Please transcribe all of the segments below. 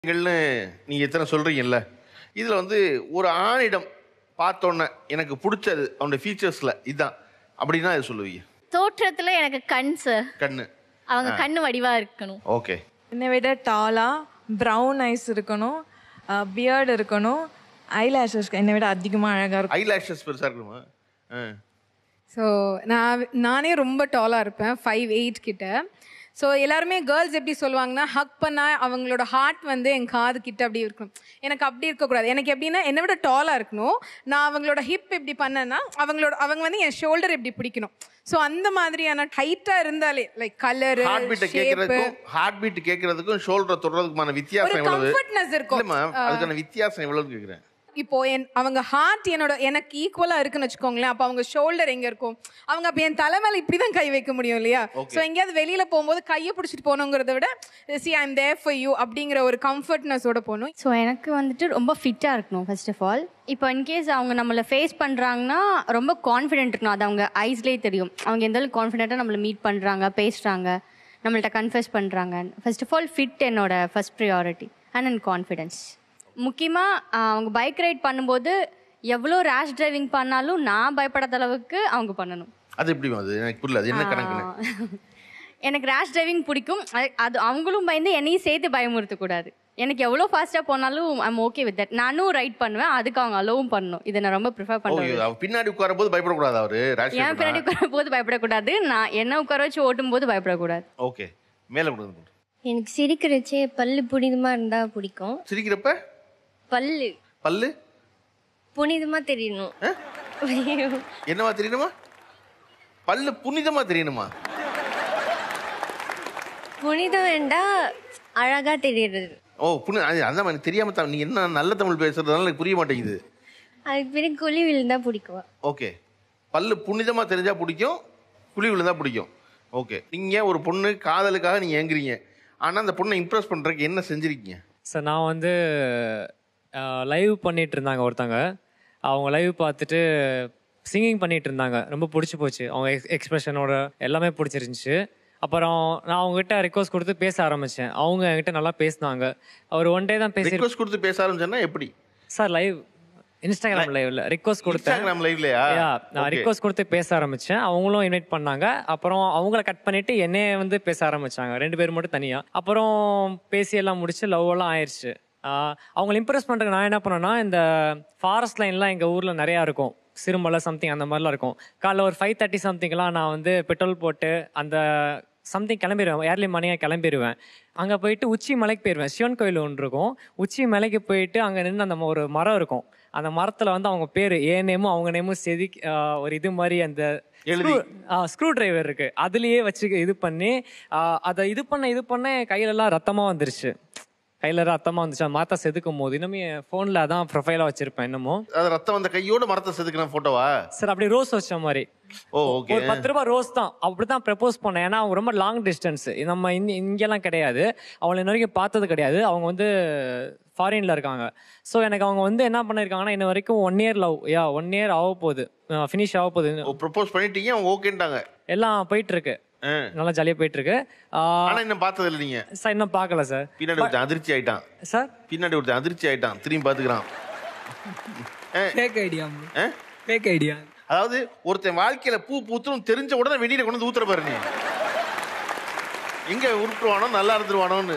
ங்கள்னு நீங்க எத்தனை சொல்றீங்கல்ல இதுல வந்து ஒரு ஆணிடம் பார்த்தோன்னே எனக்கு பிடிச்சது அவனுடைய ஃபீச்சர்ஸ்ல இதுதான் அப்படின்னா இது சொல்லுவீங்க தோற்றத்துல எனக்கு கண் சார் கண்ணு அவங்க கண்ணு வடிவா இருக்கணும் ஓகே என்னை விட டாலாக ப்ரௌன் ஐஸ் இருக்கணும் பியர்டு இருக்கணும் ஐலாஷஸ் என்னை விட அதிகமாக அழகாக இருக்கும் ஐ லேஷஸ் பெருசா இருக்கணுமா ஆ. ஸோ நான் நானே ரொம்ப டாலாக இருப்பேன் ஃபைவ் எயிட் கிட்ட ஸோ எல்லாருமே கேர்ள்ஸ் எப்படி சொல்லுவாங்கன்னா ஹக் பண்ணா அவங்களோட ஹார்ட் வந்து என் காது கிட்ட அப்படி இருக்கணும் எனக்கு அப்படி இருக்கக்கூடாது எனக்கு எப்படின்னா என்னை விட டாலாக இருக்கணும் நான் அவங்களோட ஹிப் இப்படி பண்ணேன்னா அவங்களோட அவங்க வந்து என் ஷோல்டர் இப்படி பிடிக்கணும் ஸோ அந்த மாதிரியான டைட்டாக இருந்தாலே லைக் கலரு ஹார்ட் பீட்டை ஷேப்பு கேட்கறதுக்கும் ஹார்ட் பீட் கேட்கறதுக்கும் ஷோல்டர் தொடுறதுக்குமான வித்தியாசம் ஒரு எவ்வளவு comfortness இருக்கும். இல்லம்மா அதுக்கான வித்தியாசம் எவ்வளவு கேக்குறேன் இப்போ என் அவங்க ஹார்ட் என்னோட எனக்கு ஈக்குவலா இருக்குன்னு வச்சுக்கோங்களேன் அப்போ அவங்க ஷோல்டர் எங்க இருக்கும் அவங்க அப்ப என் தலை மேல இப்படிதான் கை வைக்க முடியும் இல்லையா Okay. சோ எங்கேயாவது வெளியில போகும்போது கையை பிடிச்சிட்டு போகணுங்கிறத விட see I am there for you அப்படிங்கிற ஒரு கம்ஃபர்ட்னஸோட போகணும் ஸோ எனக்கு வந்துட்டு ரொம்ப ஃபிட்டாக இருக்கணும் ஃபர்ஸ்ட் ஆஃப் ஆல் இப்போ இன்கேஸ் அவங்க நம்மளை ஃபேஸ் பண்ணுறாங்கன்னா ரொம்ப கான்ஃபிடென்ட் இருக்கணும் அது அவங்க ஐஸ்லேயே தெரியும் அவங்க எந்த அளவுக்கு கான்ஃபிடென்ட்டாக நம்மளை மீட் பண்ணுறாங்க பேசுகிறாங்க நம்மள்ட்ட கன்ஃபெஸ் பண்ணுறாங்க ஃபர்ஸ்ட் ஆஃப் ஆல் ஃபிட் என்னோட first priority and and confidence முக்கியமாக அவங்க பைக் ரைட் பண்ணும்போது எவ்வளோ ரேஷ் டிரைவிங் பண்ணாலும் நான் பயப்படாத அளவுக்கு அவங்க பண்ணணும் அது எப்படி அது எனக்கு புரியல அது என்ன கணக்குன்னு ஆ. எனக்கு ரேஷ் டிரைவிங் பிடிக்கும் அது- அது அவங்களும் பயந்து என்னையும் சேர்த்து பயமுறுத்தக்கூடாது எனக்கு எவ்வளோ ஃபாஸ்ட்டாக போனாலும் ஐம் ஓகே வித் தட் நானும் ரைட் பண்ணுவேன் அதுக்கு அவங்க அலோவும் பண்ணணும் இதை நான் ரொம்ப ப்ரிஃபர் ஓ பண்ணுவேன் அவ பின்னாடி உட்காரும் போது பயப்படக்கூடாது அவரு ரேஷ் என் பின்னாடி உட்கார போது பயப்படக்கூடாது நான் என்ன உட்கார வச்சு ஓட்டும் போது பயப்படக்கூடாது ஓகே மேல கொடுங்க எனக்கு சிரிக்கிறச்சே பல்லு புனிதமா இருந்தா பிடிக்கும் சிரிக்கிறப்ப பல்லு பல்லு புனிதமா தெரியணும் என்னவா தெரியணுமா பல்லு புனிதமா தெரியணுமா புனிதம் வேண்டா அழகா தெரியறது ஓ புனி அது அதான் எனக்கு தெரியாம தான் நீ என்ன நல்ல தமிழ் பேசுறதுனால எனக்கு புரிய மாட்டேங்குது அதுக்கு பிறகு குழி விழுந்தா பிடிக்கும் ஓகே பல்லு புனிதமா தெரிஞ்சா பிடிக்கும் குழி விழுந்தா பிடிக்கும் ஓகே நீங்க ஒரு பொண்ணு காதலுக்காக நீங்க ஏங்குறீங்க ஆனா அந்த பொண்ணை இம்ப்ரெஸ் பண்றதுக்கு என்ன செஞ்சிருக்கீங்க சார் நான் வந்து லைவ் பண்ணிட்டு இருந்தாங்க ஒருத்தங்க அவங்க லைவ் பார்த்துட்டு சிங்கிங் பண்ணிட்டு இருந்தாங்க ரொம்ப பிடிச்சி போச்சு அவங்க எக்ஸ்பிரஷனோட எல்லாமே பிடிச்சிருந்துச்சு அப்புறம் நான் அவங்ககிட்ட ரெக்வஸ்ட் கொடுத்து பேச ஆரம்பிச்சேன் அவங்க என்கிட்ட நல்லா பேசினாங்க அவர் ஒன் டே தான் பேசி ரிக்வஸ்ட் கொடுத்து பேச ஆரம்பிச்சேன்னா எப்படி சார் லைவ் இன்ஸ்டாகிராம் லைவ்ல ரெக்வஸ்ட் கொடுத்தேன் இன்ஸ்டாகிராம் லைவ்லயா Yeah, நான் ரிக்வஸ்ட் கொடுத்து பேச ஆரம்பிச்சேன் அவங்களும் இன்வைட் பண்ணாங்க அப்புறம் அவங்கள கட் பண்ணிட்டு என்னைய வந்து பேச ஆரம்பிச்சாங்க ரெண்டு பேரும் மட்டும் தனியா அப்புறம் பேசி எல்லாம் முடிச்சு லவ் எல்லாம் ஆயிடுச்சு ஆஹ் அவங்களை இம்ப்ரெஸ் பண்றதுக்கு நான் என்ன பண்ணேன்னா இந்த ஃபாரஸ்ட் லைன்லாம் எங்க ஊர்ல நிறைய இருக்கும் சிறுமலை சம்திங் அந்த மாதிரிலாம் இருக்கும் காலைல ஒரு ஃபைவ் தேர்ட்டி சம்திங்லாம் நான் வந்து பெட்ரோல் போட்டு அந்த சம்திங் கிளம்பிடுவேன் ஏர்லி மார்னிங்காக கிளம்பிடுவேன் அங்கே போயிட்டு உச்சி மலைக்கு போயிடுவேன் சிவன் கோயில் ஒன்று இருக்கும் உச்சி மலைக்கு போயிட்டு அங்கே நின்று அந்த ம- ஒரு மரம் இருக்கும் அந்த மரத்தில் வந்து அவங்க பேர் ஏ நேமும் அவங்க நேமும் செதி ஆஹ் ஒரு இது மாதிரி அந்த எழுதி. ஸ்க்ரூ டிரைவர் இருக்கு அதுலயே வச்சு இது பண்ணி ஆஹ் அதை இது பண்ண இது பண்ண என் கையிலலாம் ரத்தமா வந்துருச்சு கையில ரத்தமா வந்துச்சு அந்த மாத்தா செதுக்கும் போது இன்னும் என் ஃபோனில் அதான் ப்ரொஃபைலாக வச்சிருப்பேன் இன்னமும் அது ரத்தம் வந்த கையோட மரத்தை செதுக்கின போட்டோவா சார் அப்படியே ரோஸ் வச்ச மாதிரி ஓ ஓகே ஒரு பத்து ரூபாய் ரோஸ் தான் அப்படிதான் ப்ரப்போஸ் பண்ணேன் ஏன்னா அவங்க ரொம்ப லாங் டிஸ்டன்ஸ் நம்ம இங்க இங்கெல்லாம் கிடையாது அவங்கள இன்ன வரைக்கும் பார்த்தது கிடையாது அவங்க வந்து ஃபாரின்ல இருக்காங்க ஸோ எனக்கு அவங்க வந்து என்ன பண்ணிருக்காங்கன்னா இன்ன வரைக்கும் one year love ya one year ஆக போகுது ஃபினிஷ் ஆக போகுது ப்ரொபோஸ் பண்ணிட்டீங்க அவங்க ஓகேன்ட்டாங்க எல்லாம் போயிட்டு இருக்கு ஆ. நல்லா ஜாலியாக போயிட்டு இருக்கு ஆனா இன்னும் பார்த்தது இல்லை நீங்க சார் இன்னும் பார்க்கல சார் பின்னாடி ஒருத்தன் அதிர்ச்சி ஆயிட்டான் சார் பின்னாடி ஒருத்தன் அதிர்ச்சி ஆயிட்டான் திரும்பி பாத்துக்கிறான் ஃபேக் ஐடியா ஆ? ஃபேக் ஐடியா அதாவது ஒருத்தன் வாழ்க்கையில பூ பூத்துரும் தெரிஞ்ச உடனே வெளியில கொண்டு வந்து ஊத்துற பாரு நீ எங்க உருட்டுவானோ நல்லா இருந்துருவானோன்னு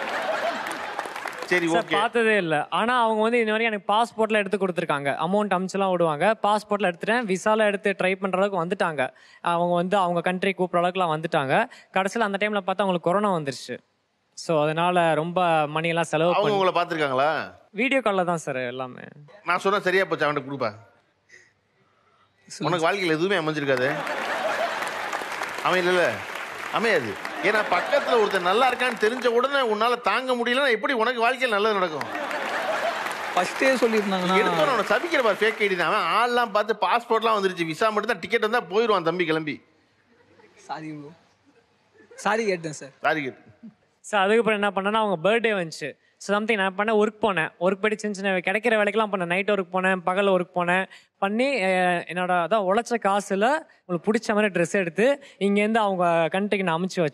சரி சார் ஓகே பார்த்ததே இல்லை ஆனா அவங்க வந்து இன்ன வரைக்கும் எனக்கு பாஸ்போர்ட்ல எடுத்து கொடுத்துருக்காங்க அமௌண்ட் அமிச்செல்லாம் விடுவாங்க பாஸ்போர்ட்ல எடுத்துட்டேன் விசால எடுத்து ட்ரை பண்ற அளவுக்கு வந்துட்டாங்க அவங்க வந்து அவங்க கண்ட்ரி கூப்பிட்ற அளவுக்குலாம் வந்துட்டாங்க கடைசியில் அந்த டைம்ல பார்த்தா அவங்களுக்கு கொரோனா வந்துருச்சு ஸோ அதனால ரொம்ப மணி எல்லாம் செலவு அவங்க பண்ணி உங்களை பாத்துருக்காங்களா வீடியோ காலில் தான் சார் எல்லாமே நான் சொன்னா சரியா போச்சு அவன்கிட்ட கொடுப்பா உனக்கு வாழ்க்கையில் எதுவுமே அமைஞ்சிருக்காது அவன் இல்லைல்ல அமையாது ஏன்னா பக்கத்துல ஒருத்தன் நல்லா இருக்கான்னு தெரிஞ்ச உடனே உன்னால தாங்க முடியலன்னா எப்படி உனக்கு வாழ்க்கையில் நல்லது நடக்கும் ஃபர்ஸ்டே சொல்லியிருந்தாங்கன்னா எடுத்தோன்னு அவனை சபிக்கிற பாரு ஃபேக் ஐடி தான் அவன் ஆள்லாம் பார்த்து பாஸ்போர்ட்லாம் வந்துருச்சு விசா மட்டும் தான் டிக்கெட் வந்தா போயிடுவான் தம்பி கிளம்பி சாரி ப்ரோ சாரி கேட்டேன் சார் சாரி கேட்டு சார் அதுக்கப்புறம் என்ன பண்ணேன்னா அவங்க பர்த்டே வந்துச்சு ஸோ சம்திங் நான் பண்ண ஒர்க் போனேன் ஒர்க் போயிட்டு சின்ன சின்ன கிடைக்கிற வேலைக்கெல்லாம் பண்ணேன் நைட் ஒர்க் போனேன் பகல் ஒர்க் போனேன் பண்ணி அஹ், என்னோட அதான் உழைச்ச காசுல உங்களுக்கு பிடிச்ச மாதிரி ட்ரெஸ் எடுத்து இங்கேருந்து அவங்க கண்ட்ரிக்கு நான் அமுச்சு வச்சேன்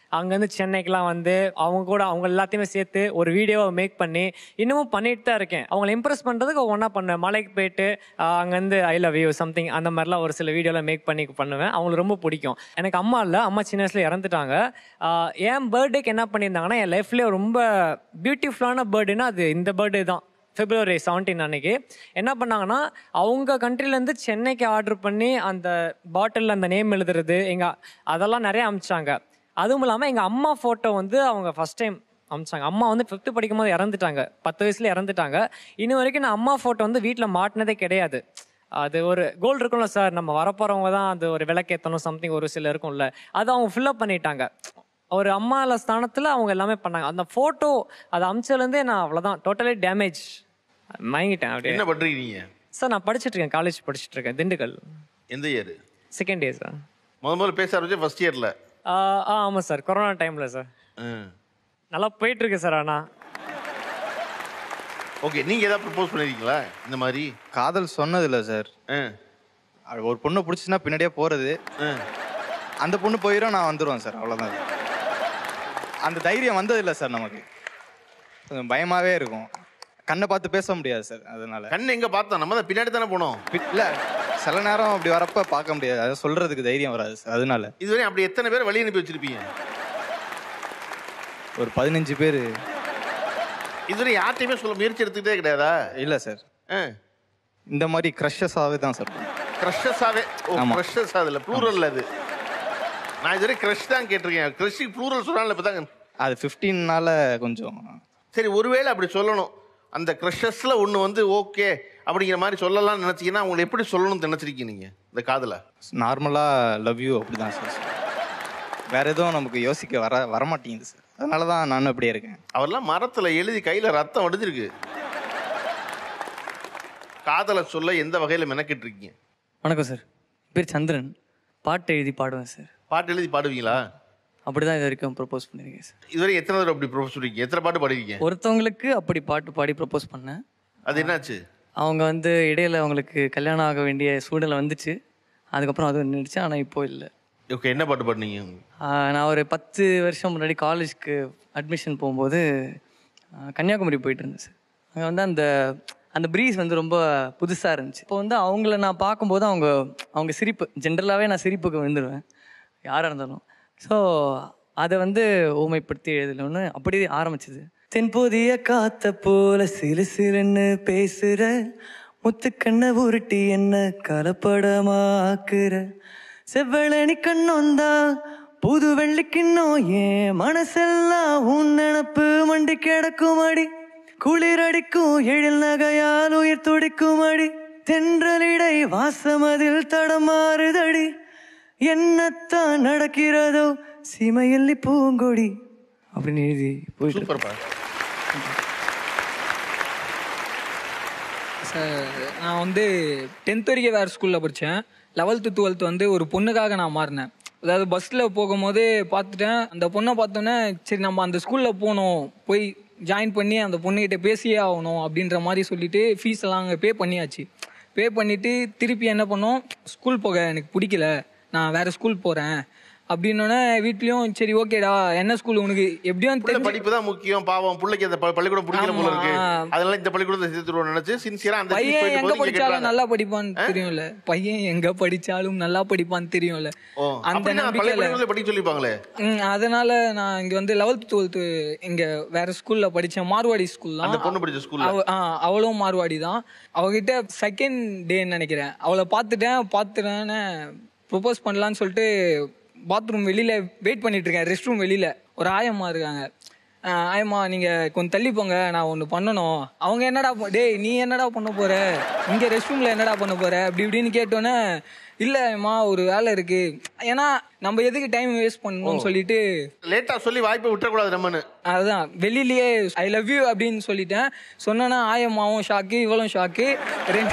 அங்கேருந்து சென்னைக்கெலாம் வந்து அவங்க கூட அவங்க எல்லாத்தையுமே சேர்த்து ஒரு வீடியோவை மேக் பண்ணி இன்னமும் பண்ணிட்டு தான் இருக்கேன் அவங்கள இம்ப்ரெஸ் பண்ணுறதுக்கு ஒன்றா பண்ணுவேன் மலைக்கு போயிட்டு ஆஹ் அங்கேருந்து ஐ லவ் யூ சம்திங் அந்த மாதிரிலாம் ஒரு சில வீடியோலாம் மேக் பண்ணி பண்ணுவேன் அவங்களுக்கு ரொம்ப பிடிக்கும் எனக்கு அம்மா இல்லை அம்மா சின்ன வயசுல இறந்துட்டாங்க ஆஹ் என் பர்த்டேக்கு என்ன பண்ணியிருந்தாங்கன்னா என் லைஃப்லேயே ரொம்ப பியூட்டிஃபுல்லான பர்த்டேனா அது இந்த பர்த்டே தான் பிப்ரவரி செவன்டீன் அன்னைக்கு என்ன பண்ணாங்கன்னா அவங்க கண்ட்ரிலேருந்து சென்னைக்கு ஆர்டர் பண்ணி அந்த பாட்டிலில் அந்த நேம் எழுதுறது எங்கள் அதெல்லாம் நிறைய அமிச்சாங்க அதுவும் இல்லாமல் எங்கள் அம்மா ஃபோட்டோ வந்து அவங்க ஃபஸ்ட் டைம் அமிச்சாங்க அம்மா வந்து ஃபிஃப்த்து படிக்கும் போது இறந்துட்டாங்க பத்து வயசுல இறந்துட்டாங்க இன்ன வரைக்கும் நான் அம்மா ஃபோட்டோ வந்து வீட்டில் மாட்டினதே கிடையாது அது ஒரு கோல் இருக்கும்ல சார் நம்ம வரப்போறவங்க தான் அது ஒரு விளக்கேற்றணும் சம்திங் ஒரு சில இருக்கும்ல அது அவங்க ஃபில்அப் பண்ணிட்டாங்க ஒரு அம்மால ஸ்தானத்தில் அவங்க எல்லாமே பண்ணாங்க அந்த ஃபோட்டோ அது அமிச்சதுலேருந்தே நான் அவ்வளோதான் டோட்டலி டேமேஜ் மயங்கிட்டேன் அப்படியே என்ன பண்றீங்க நீங்க சார் நான் படிச்சிட்டு இருக்கேன் காலேஜ் படிச்சிட்டு இருக்கேன் திண்டுக்கல் எந்த இயர் செகண்ட் இயர் சார் முத முதல்ல பேச ஆரம்பிச்சு ஃபர்ஸ்ட் இயர்ல ஆ ஆமாம் சார் கொரோனா டைமில் சார் நல்லா போயிட்டு இருக்கு சார் ஆனால் ஓகே நீங்க ஏதாவது ப்ரப்போஸ் பண்ணிருக்கீங்களா இந்த மாதிரி காதல் சொன்னதில்ல சார் ஆ, அது ஒரு பொண்ணை பிடிச்சுன்னா பின்னாடியே போகிறது ஆ. அந்த பொண்ணு போயிடும் நான் வந்துடுவேன் சார் அவ்வளோதான் அந்த தைரியம் வந்ததில்லை சார் நமக்கு கொஞ்சம் பயமாகவே இருக்கும் கண்ணை பார்த்து பேச முடியாது சார் அதனால கண்ணு எங்க பார்த்தோம் நம்ம தான் பின்னாடி தானே போனோம் இல்லை சில நேரம் அப்படி வரப்ப பார்க்க முடியாது அதை சொல்கிறதுக்கு தைரியம் வராது சார் அதனால இதுவரை அப்படி எத்தனை பேர் வழி அனுப்பி வச்சிருப்பீங்க ஒரு பதினஞ்சு பேர் இதுவரை யார்ட்டையுமே சொல்ல முயற்சி எடுத்துக்கிட்டே கிடையாதா இல்லை சார் இந்த மாதிரி க்ரஷஸாகவே தான் சார் க்ரஷஸாவே ஓ ஆமா. க்ரஷஸ் அதுல ப்ளூரல் அது நான் இதுவரை க்ரஷ் தான் கேட்டிருக்கேன் க்ரஷுக்கு ப்ளூரல் சொன்னால இப்பதாங்க அது ஃபிஃப்டீன்னால கொஞ்சம் சரி ஒருவேளை அப்படி சொல்லணும் அந்த க்ரஷஸ்ல ஒண்ணு வந்து ஓகே அப்படிங்கிற மாதிரி சொல்லலாம்னு நினைச்சீங்கன்னா அவங்களை எப்படி சொல்லணும்னு நினைச்சிருக்கீங்க நீங்க இந்த காதல நார்மலாக லவ் யூ அப்படி தான் சார் வேற எதுவும் நமக்கு யோசிக்க வர வரமாட்டேங்குது சார் அதனால தான் நானும் இப்படியே இருக்கேன் அவர்லாம் மரத்துல எழுதி கையில ரத்தம் வடிஞ்சிருக்கு காதலை சொல்ல எந்த வகையில மெனக்கிட்டு இருக்கீங்க வணக்கம் சார் பேர் சந்திரன் பாட்டு எழுதி பாடுவேன் சார் பாட்டு எழுதி பாடுவீங்களா அப்படிதான் இது வரைக்கும் ப்ரப்போஸ் பண்ணியிருக்கேன் சார் இதுவரை எத்தனை தடவை அப்படி ப்ரொபோஸ் பண்ணிருக்கீங்க எத்தனை பாட்டு பாடிருக்கீங்க ஒருத்தவங்களுக்கு அப்படி பாட்டு பாடி ப்ரப்போஸ் பண்ணேன் அது என்னாச்சு அவங்க வந்து இடையில அவங்களுக்கு கல்யாணம் ஆக வேண்டிய சூழ்நிலை வந்துச்சு அதுக்கப்புறம் அது நின்றுச்சு ஆனால் இப்போ இல்லை ஓகே என்ன பாட்டு பாடுனீங்க நான் ஒரு பத்து வருஷம் முன்னாடி காலேஜ்க்கு அட்மிஷன் போகும்போது ஆஹ், கன்னியாகுமரி போயிட்டு இருந்தேன் சார் அங்கே வந்து அந்த அந்த ப்ரீஸ் வந்து ரொம்ப புதுசாக இருந்துச்சு இப்போ வந்து அவங்கள நான் பார்க்கும்போது அவங்க அவங்க சிரிப்பு ஜென்ரலாகவே நான் சிரிப்புக்கு விழுந்துருவேன் யாராக இருந்தாலும் ஸோ அதை வந்து ஊமைப்படுத்தி எழுதணும்னு அப்படி ஆரம்பிச்சது தென்போதிய காத்த போல சிறு சிறுன்னு பேசுற முத்துக்கண்ணை உருட்டி என்ன கலப்படமாக்குற செவ்வழனி கண்ணொந்தா புது வெள்ளிக்கிண்ணம் ஏன் மனசெல்லாம் உன் நினப்பு மண்டி கிடக்கும் அடி குளிரடிக்கும் எழில் நகையால் உயிர் துடிக்கும் அடி தென்றலிடை வாசமதில் தடமாறுதடி என்னத்தான் நடக்கிறதோ சீமையல்லி பூங்கொடி அப்படின்னு எழுதி போயிட்டு சூப்பர் பா சார் நான் வந்து டென்த் வரைக்கும் வேறு ஸ்கூலில் படித்தேன் லெவல்த்து டுவெல்த் வந்து ஒரு பொண்ணுக்காக நான் மாறினேன் அதாவது பஸ்ஸில் போகும்போது பார்த்துட்டேன் அந்த பொண்ணை பார்த்தோன்னே சரி நம்ம அந்த ஸ்கூலில் போகணும் போய் ஜாயின் பண்ணி அந்த பொண்ணுகிட்ட பேசியே ஆகணும் அப்படின்ற மாதிரி சொல்லிட்டு ஃபீஸ் எல்லாம் அங்கே பே பண்ணியாச்சு பே பண்ணிவிட்டு திருப்பி என்ன பண்ணோம் ஸ்கூல் போக எனக்கு பிடிக்கல நான் வேறு ஸ்கூல் போகிறேன் அப்படின்னோடனே வீட்லேயும் சரி ஓகேடா என்ன ஸ்கூல் உனக்கு எப்படியும் புள்ள தெரிஞ்சு படிப்பு தான் முக்கியம் பாவம் பிள்ளைக்கு அந்த ப- பள்ளிக்கூடம் பிடிக்கல போல இருக்கு ஆமா. அதனால இந்த பள்ளிக்கூடத்தை சேர்த்துருவோம் நினைச்சு சின்சியரா அந்த fees பையன் போயிட்டு எங்க போது இங்க படிச்சாலும் கட்டுறாங்க. நல்லா படிப்பான்னு தெரியும்ல பையன் எங்க படிச்சாலும் நல்லா படிப்பான்னு தெரியும்ல ஓ அந்த அப்படின்னா பள்ளி நம்பிக்கையில பள்ளிக்கூடத்துல படிக்க சொல்லிப்பாங்களே ம், அதனால நான் இங்க வந்து லெவல்த் டுவெல்த் இங்க வேற ஸ்கூல்ல படிச்சேன் மார்வாடி ஸ்கூல் அந்த தான் பொண்ணு படிச்ச ஸ்கூல்ல அவ- ஆ, அவளும் மார்வாடி தான் அவகிட்ட செகண்ட் டேன்னு நினைக்கிறேன் அவளை பார்த்துட்டேன் பார்த்துட்டேன்னு ப்ரொபோஸ் பண்ணலான்னு சொல்லிட்டு பாத்ரூம் வெளியில வெயிட் பண்ணிட்டு இருக்கேன் ரெஸ்ட் ரூம் வெளியில ஒரு ஆயம்மா இருக்காங்க ஆ, ஆயம்மா நீங்க கொஞ்சம் தள்ளி போங்க நான் ஒன்று பண்ணணும் அவங்க என்னடா ப- டேய் நீ என்னடா பண்ண போற இங்க ரெஸ்ட் ரூம்ல என்னடா பண்ண போற அப்படி இப்படின்னு கேட்டோன்னே இல்ல அம்மா ஒரு வேலை இருக்கு ஏன்னா நம்ம எதுக்கு டைம் வேஸ்ட் பண்ணணும்னு சொல்லிட்டு லேட்டா சொல்லி வாய்ப்பை விட்டுறக்கூடாது நம்மன்னு அதுதான் வெளியிலயே ஐ லவ் யூ அப்படின்னு சொல்லிட்டேன் சொன்னேன்னா ஆயம்மாவும் ஷாக்கு இவளும் ஷாக்கு ரெண்டு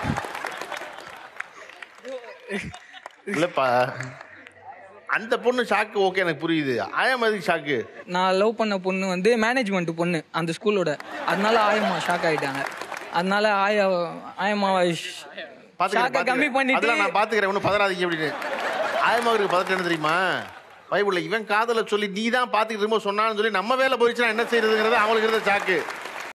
இல்லப்பா அந்த பொண்ணு ஷாக்கு ஓகே எனக்கு புரியுது ஆயாம் எதுக்கு ஷாக்கு நான் லவ் பண்ண பொண்ணு வந்து மேனேஜ்மெண்ட் பொண்ணு அந்த ஸ்கூலோட அதனால ஆயம்மா ஷாக் ஆயிட்டாங்க அதனால ஆயா ஆயம்மாவை பாத்துக்கிறேன், ஷாக்கை கம்மி பாத்துக்கிறேன். அதெல்லாம் பண்ணிட்டு நான் பாத்துக்கிறேன் ஒன்றும் பதறாதீங்க அப்படின்னு ஆயமாவுக்கு பதட்டம் என்ன தெரியுமா பைபிள்ல இவன் காதல சொல்லி நீ தான் பாத்துக்கிட்டு இருக்கும்போது சொன்னான்னு சொல்லி நம்ம வேலை போயிடுச்சுன்னா என்ன செய்யறதுங்கிறது அவங்களுக்கு இருந்த சாக்கு